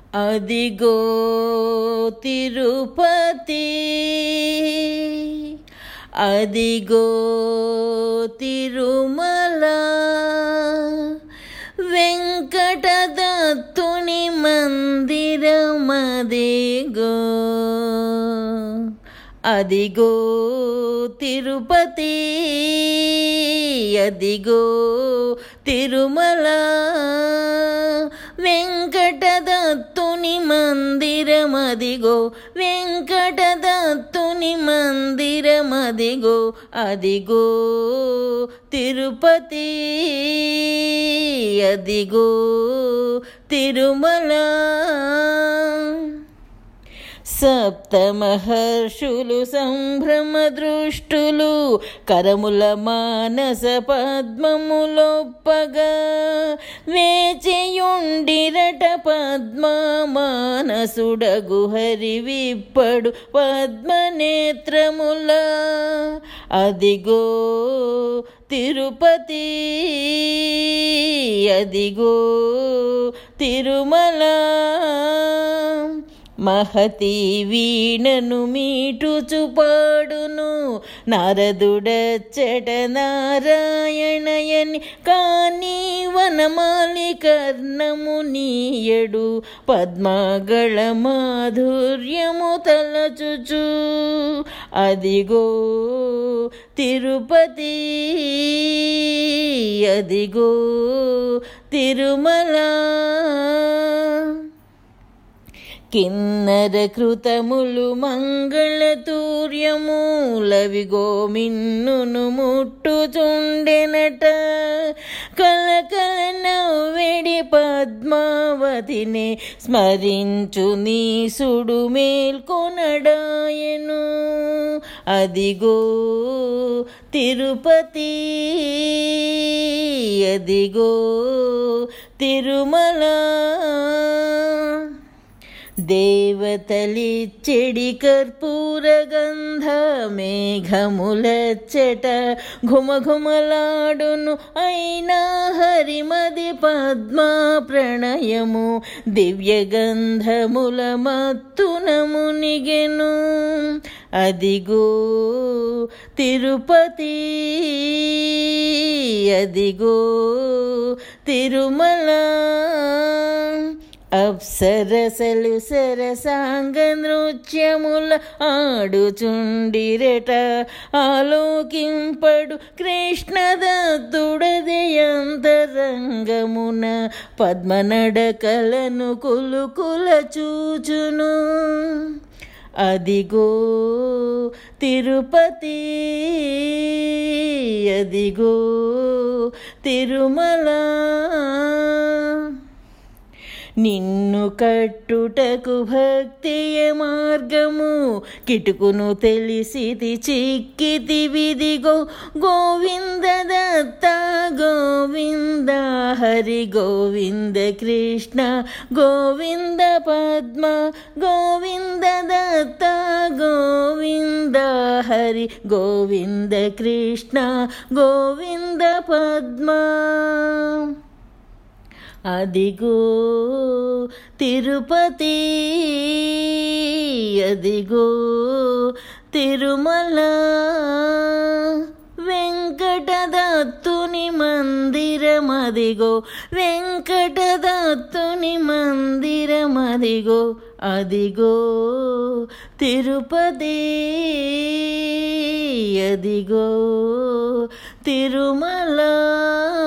అదిగో తిరుపతి అదిగో తిరుమల వెంకటదత్తుని మందిరమదిగో అదిగో తిరుపతి అదిగో తిరుమల వెంకటదత్తుని మందిరమదిగో వెంకటదత్తుని మందిరమదిగో అదిగో తిరుపతి అదిగో తిరుమల సప్తమహర్షులు సంభ్రమ దృష్టులు కరముల మానస పద్మములొప్పగా వేచియుండిరట పద్మ మానసుడగు హరి విప్పడు పద్మనేత్రముల అదిగో తిరుపతి అదిగో తిరుమల మహతి వీణను మీటుచు పాడును నారదుడచ్చట నారాయణయని కానీ వనమాలి కర్ణము నీయడు పద్మగళ మాధుర్యము తలచుచు అదిగో తిరుపతి అదిగో తిరుమల కిన్నర కృతములు మంగళతూర్యమూలవిగో మిన్నును ముట్టుచుండెనట కలకల నవ్వెడి పద్మావతిని స్మరించు నీసుడు మేల్కొనడాయను అదిగో తిరుపతి అదిగో తిరుమల దేవతలిచ్చెడి కర్పూర గంధ మేఘములచ్చట ఘుమఘుమలాడును అయినా హరిమది పద్మ ప్రణయము దివ్య గంధముల మత్తునము నిగెను అదిగో తిరుపతి అదిగో తిరుమల అప్సరసలు సరసాంగ నృత్యముల ఆడుచుండిరట ఆలోకింపడు కృష్ణదత్తుడదయంతరంగమున పద్మనడకలను కులుకుల చూచును అదిగో తిరుపతి అదిగో తిరుమల నిన్ను కట్టుటకు భక్తియ మార్గము కిటుకును తెలిసిది చిక్కితి విదిగో గోవింద దత్త గోవింద హరి గోవింద కృష్ణ గోవింద పద్మ గోవింద దత్త గోవింద హరి గోవింద కృష్ణ గోవింద పద్మ అదిగో తిరుపతి అదిగో తిరుమల వెంకటదత్తుని మందిరమదిగో వెంకటదత్తుని మందిరమదిగో అదిగో తిరుపతి అదిగో తిరుమల